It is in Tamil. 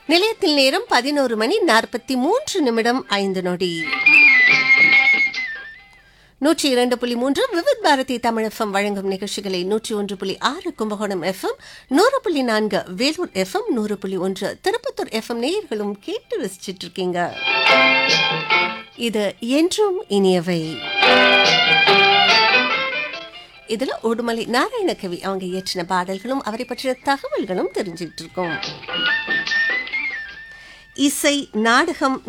நிலையத்தில் நேரம் பதினோரு மணி நாற்பத்தி மூன்று நிமிடம் ஐந்து நொடி நூற்றி இரண்டு புள்ளி மூன்று விவித் பாரதி தமிழ் எஃப்எம் வழங்கும் நிகழ்ச்சிகளை நூற்றி ஒன்று புள்ளி ஆறு கும்பகோணம் எஃப்எம் நூறு புள்ளி நான்கு வேலூர் எஃப்எம் நூறு புள்ளி ஒன்று திருப்பத்தூர் எஃப்எம் நேயர்களும் கேட்டு ரசிச்சிட்டு இருக்கீங்க இது என்றும் இனியவை இதுல உடுமலை நாராயணகவி அவங்க இயற்றின பாடல்களும் அவரை பற்றிய தகவல்களும் தெரிஞ்சுட்டு இருக்கோம் இசை நாடகம்